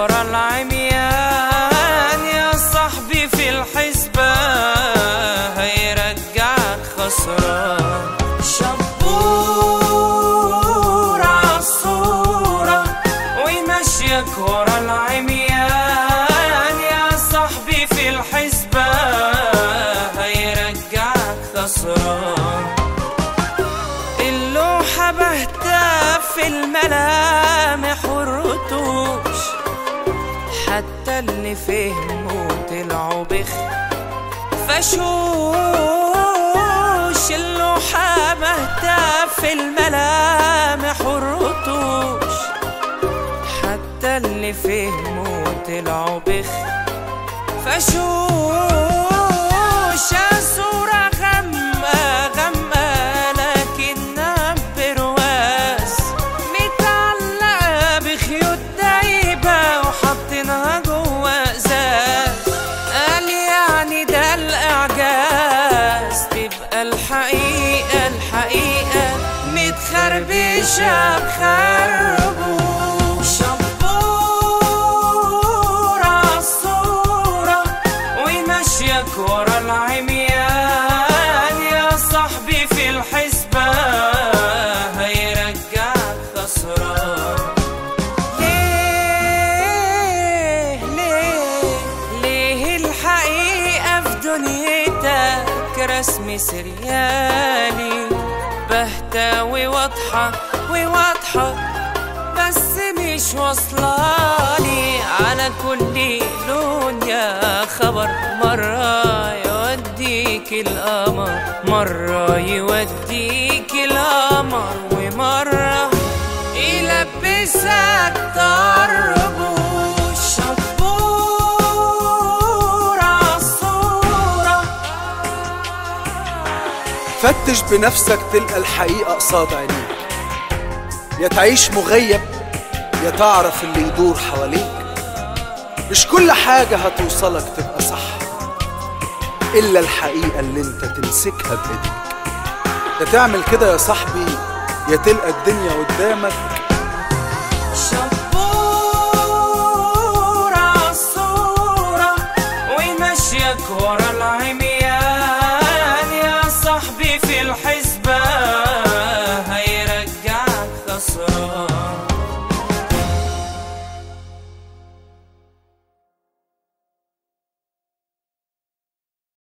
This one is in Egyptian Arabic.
ورا العميان يا صاحبي في الحسبة هيرجعك خسران شبور عالصورة ويمشيك ورا العميان يا صاحبي في الحسبة هيرجعك خسران اللوحة بهتة في الملامح والرتوش حتى اللي فهموا طلعوا بخ فشوش اللوحة بهتة في الملامح والرتوش حتى اللي فهموا طلعوا بخ فشوش يا صورة غمة غمة لكنها برواز متعلقة بخيوط دايبة وحاطينها جوا ازاز قال يعني ده الاعجاز تبقى الحقيقة الحقيقة متخربشة بخربوش شبور عالصورة ويمشيك ورا العميان يا صاحبي في الحسبة هيرجعك خسران ليه ليه ليه الحقيقة في دنيتك رسم سريالي بهتة وواضحة وواضحة بس مش واصلالي على كل لون يا خبر مرة يوديك القمر مرة يوديك القمر ومرة يلبسك طربوش شبور عالصورة فتش بنفسك تلقى الحقيقة قصاد عينيك يا تعيش مغيب يا تعرف اللي يدور حواليك مش كل حاجة هتوصلك تبقى صح إلا الحقيقة اللي انت تمسكها بإيديك يا تعمل كده يا صاحبي يا تلقى الدنيا قدامك شبور عالصورة ويمشيك ورا العميان يا صاحبي في الحسبة هيرجعك خسران